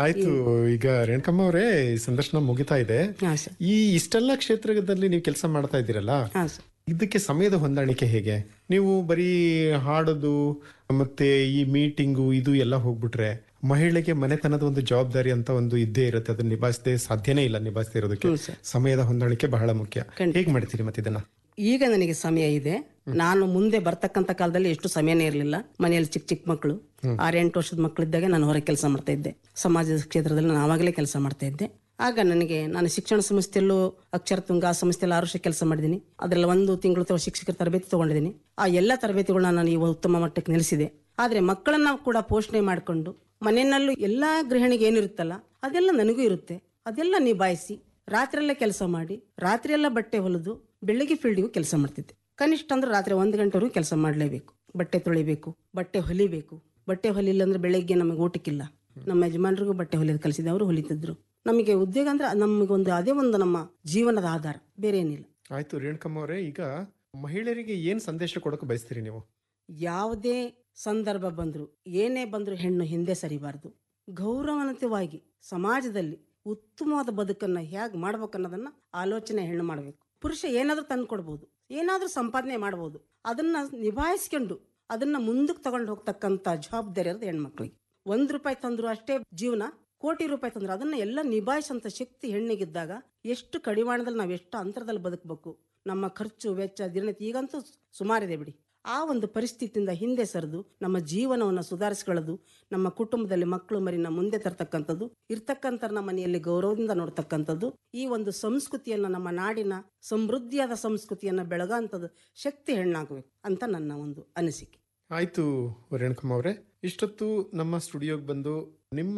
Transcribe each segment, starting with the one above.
ಆಯ್ತು ಈಗ ರೇಣುಕಮ್ಮ ಅವರೇ ಈ ಸಂದರ್ಶನ ಮುಗಿತಾ ಇದೆ ಹಾ ಸರ್ ಈ ಇಷ್ಟೆಲ್ಲ ಕ್ಷೇತ್ರದಲ್ಲಿ ನೀವು ಕೆಲಸ ಮಾಡ್ತಾ ಇದ್ದೀರಲ್ಲ ಹಾ ಸರ್ ಇದಕ್ಕೆ ಸಮಯದ ಹೊಂದಾಣಿಕೆ ಹೇಗೆ ನೀವು ಬರೀ ಹಾಡೋದು ಮತ್ತೆ ಈ ಮೀಟಿಂಗು ಇದು ಎಲ್ಲ ಹೋಗ್ಬಿಟ್ರೆ ಮಹಿಳೆಗೆ ಮನೆತನದ ಒಂದು ಜವಾಬ್ದಾರಿ ಅಂತ ಒಂದು ಇದ್ದೇ ಇರುತ್ತೆ ಅದನ್ನ ನಿಭಾಯಿಸದೆ ಸಾಧ್ಯನೇ ಇಲ್ಲ ನಿಭಾಯಿಸದೇ ಇರೋದಕ್ಕೆ ಹ್ಞೂ ಸರ್ ಸಮಯದ ಹೊಂದಾಣಿಕೆ ಬಹಳ ಮುಖ್ಯ ಹೇಗ್ ಮಾಡ್ತೀರಿ ಮತ್ತೆ ಇದನ್ನ ಈಗ ನನಗೆ ಸಮಯ ಇದೆ ನಾನು ಮುಂದೆ ಬರ್ತಕ್ಕಂಥ ಕಾಲದಲ್ಲಿ ಎಷ್ಟು ಸಮಯನೇ ಇರಲಿಲ್ಲ ಮನೆಯಲ್ಲಿ ಚಿಕ್ಕ ಚಿಕ್ಕ ಮಕ್ಕಳು ಆರೆಂಟು ವರ್ಷದ ಮಕ್ಕಳಿದ್ದಾಗ ನಾನು ಹೊರಗೆ ಕೆಲಸ ಮಾಡ್ತಾ ಇದ್ದೆ ಸಮಾಜದ ಕ್ಷೇತ್ರದಲ್ಲಿ ನಾನು ಆವಾಗಲೇ ಕೆಲಸ ಮಾಡ್ತಾ ಇದ್ದೆ ಆಗ ನನಗೆ ನಾನು ಶಿಕ್ಷಣ ಸಂಸ್ಥೆಯಲ್ಲೂ ಅಕ್ಷರ ತುಂಗ ಆ ಸಂಸ್ಥೆಯಲ್ಲಿ ಆರು ವರ್ಷ ಕೆಲಸ ಮಾಡಿದ್ದೀನಿ ಅದರಲ್ಲಿ ಒಂದು ತಿಂಗಳು ತ- ಶಿಕ್ಷಕರ ತರಬೇತಿ ತಗೊಂಡಿದ್ದೀನಿ ಆ ಎಲ್ಲ ತರಬೇತಿಗಳನ್ನ ನಾನು ಇವಾಗ ಉತ್ತಮ ಮಟ್ಟಕ್ಕೆ ನಿಲ್ಲಿಸಿದೆ ಆದ್ರೆ ಮಕ್ಕಳನ್ನ ಕೂಡ ಪೋಷಣೆ ಮಾಡಿಕೊಂಡು ಮನೆಯಲ್ಲೂ ಎಲ್ಲಾ ಗೃಹಿಣಿಗೆ ಏನಿರುತ್ತಲ್ಲ ಅದೆಲ್ಲ ನನಗೂ ಇರುತ್ತೆ ಅದೆಲ್ಲ ನಿಭಾಯಿಸಿ ರಾತ್ರಿಯೆಲ್ಲ ಕೆಲಸ ಮಾಡಿ ರಾತ್ರಿಯೆಲ್ಲ ಬಟ್ಟೆ ಹೊಲಿದು ಬೆಳಿಗ್ಗೆ ಫೀಲ್ಡಿಗೂ ಕೆಲಸ ಮಾಡ್ತಿದ್ದೆ ಕನಿಷ್ಠ ಅಂದ್ರೆ ರಾತ್ರಿ ಒಂದು ಗಂಟೆವರೆಗೂ ಕೆಲಸ ಮಾಡಲೇಬೇಕು ಬಟ್ಟೆ ತೊಳಿಬೇಕು ಬಟ್ಟೆ ಹೊಲಿಬೇಕು ಬಟ್ಟೆ ಹೊಲಿಲ್ಲ ಅಂದ್ರೆ ಬೆಳಗ್ಗೆ ನಮಗೆ ಊಟಕ್ಕಿಲ್ಲ ನಮ್ಮ ಯಜಮಾನರಿಗೂ ಬಟ್ಟೆ ಹೊಲಿಯೋದು ಕಲಿಸಿದೆ ಅವರು ಹೊಲಿತಿದ್ರು ನಮಗೆ ಉದ್ಯೋಗ ಅಂದ್ರೆ ನಮಗೆ ಒಂದು ಅದೇ ಒಂದು ನಮ್ಮ ಜೀವನದ ಆಧಾರ ಬೇರೆ ಏನಿಲ್ಲ ಆಯ್ತು ರೇಣುಕಮ್ಮ ಅವರೇ ಈಗ ಮಹಿಳೆಯರಿಗೆ ಏನ್ ಸಂದೇಶ ಕೊಡಕ್ಕೆ ಬಯಸ್ತೀರಿ ನೀವು ಯಾವುದೇ ಸಂದರ್ಭ ಬಂದ್ರು ಏನೇ ಬಂದ್ರು ಹೆಣ್ಣು ಹಿಂದೆ ಸರಿಬಾರದು ಗೌರವಾನ್ವಿತವಾಗಿ ಸಮಾಜದಲ್ಲಿ ಉತ್ತಮವಾದ ಬದುಕನ್ನ ಹೇಗೆ ಮಾಡ್ಬೇಕನ್ನೋದನ್ನ ಆಲೋಚನೆ ಹೆಣ್ಣು ಮಾಡಬೇಕು ಪುರುಷ ಏನಾದ್ರೂ ತಂದು ಕೊಡ್ಬೋದು ಏನಾದ್ರೂ ಸಂಪಾದನೆ ಮಾಡ್ಬೋದು ಅದನ್ನ ನಿಭಾಯಿಸ್ಕೊಂಡು ಅದನ್ನ ಮುಂದಕ್ಕೆ ತಗೊಂಡು ಹೋಗ್ತಕ್ಕಂಥ ಜವಾಬ್ದಾರಿ ಇರೋದು ಹೆಣ್ಮಕ್ಳಿಗೆ ಒಂದ್ ರೂಪಾಯಿ ತಂದ್ರು ಅಷ್ಟೇ ಜೀವನ ಕೋಟಿ ರೂಪಾಯಿ ತಂದ್ರು ಅದನ್ನ ಎಲ್ಲ ನಿಭಾಯಿಸಂತ ಶಕ್ತಿ ಹೆಣ್ಣಿಗಿದ್ದಾಗ ಎಷ್ಟು ಕಡಿವಾಣದಲ್ಲಿ ನಾವು ಎಷ್ಟು ಅಂತರದಲ್ಲಿ ಬದುಕಬೇಕು ನಮ್ಮ ಖರ್ಚು ವೆಚ್ಚ ದಿನನಿತ್ಯ ಈಗಂತೂ ಸುಮಾರಿದೆ ಬಿಡಿ ಆ ಒಂದು ಪರಿಸ್ಥಿತಿಯಿಂದ ಹಿಂದೆ ಸರಿದು ನಮ್ಮ ಜೀವನವನ್ನು ಸುಧಾರಿಸ್ಕೊಳ್ಳೋದು ನಮ್ಮ ಕುಟುಂಬದಲ್ಲಿ ಮಕ್ಕಳು ಮರಿನ ಮುಂದೆ ತರ್ತಕ್ಕಂಥದ್ದು ಇರ್ತಕ್ಕಂಥ ನಮ್ಮ ಮನೆಯಲ್ಲಿ ಗೌರವದಿಂದ ನೋಡ್ತಕ್ಕಂಥದ್ದು ಈ ಒಂದು ಸಂಸ್ಕೃತಿಯನ್ನ ನಮ್ಮ ನಾಡಿನ ಸಮೃದ್ಧಿಯಾದ ಸಂಸ್ಕೃತಿಯನ್ನ ಬೆಳಗಂಥದ್ದು ಶಕ್ತಿ ಹೆಣ್ಣಾಗಬೇಕು ಅಂತ ನನ್ನ ಒಂದು ಅನಿಸಿಕೆ ಆಯ್ತು ರೇಣುಕಮ್ಮ ಅವರೇ ಇಷ್ಟೊತ್ತು ನಮ್ಮ ಸ್ಟುಡಿಯೋಗೆ ಬಂದು ನಿಮ್ಮ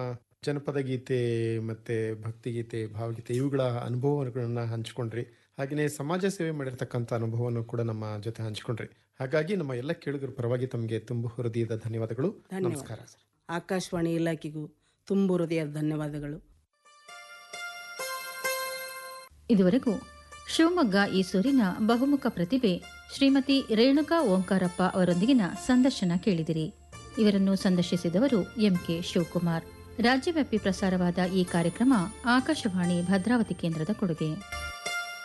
ಜನಪದ ಗೀತೆ ಮತ್ತೆ ಭಕ್ತಿಗೀತೆ ಭಾವಗೀತೆ ಇವುಗಳ ಅನುಭವಗಳನ್ನ ಹಂಚ್ಕೊಂಡ್ರಿ ಹಾಗೆಯೇ ಸಮಾಜ ಸೇವೆ ಮಾಡಿರ್ತಕ್ಕಂಥ ಅನುಭವವನ್ನು ಕೂಡ ನಮ್ಮ ಜೊತೆ ಹಂಚ್ಕೊಂಡ್ರಿ ಹಾಗಾಗಿ ನಮ್ಮ ಎಲ್ಲ ಕೇಳುಗರ ಪರವಾಗಿ ತಮಗೆ ತುಂಬು ಹೃದಯದ ಧನ್ಯವಾದಗಳು ನಮಸ್ಕಾರ ಧನ್ಯವಾದ ಸರ್ ಆಕಾಶವಾಣಿ ಇಲಾಖೆಗೂ ತುಂಬು ಹೃದಯದ ಧನ್ಯವಾದಗಳು ಇದುವರೆಗೂ ಶಿವಮೊಗ್ಗ ಈಸೂರಿನ ಬಹುಮುಖ ಪ್ರತಿಭೆ ಶ್ರೀಮತಿ ರೇಣುಕಾ ಓಂಕಾರಪ್ಪ ಅವರೊಂದಿಗಿನ ಸಂದರ್ಶನ ಕೇಳಿದಿರಿ ಇವರನ್ನು ಸಂದರ್ಶಿಸಿದವರು ಎಂಕೆ ಶಿವಕುಮಾರ್ ರಾಜ್ಯವ್ಯಾಪಿ ಪ್ರಸಾರವಾದ ಈ ಕಾರ್ಯಕ್ರಮ ಆಕಾಶವಾಣಿ ಭದ್ರಾವತಿ ಕೇಂದ್ರದ ಕೊಡುಗೆ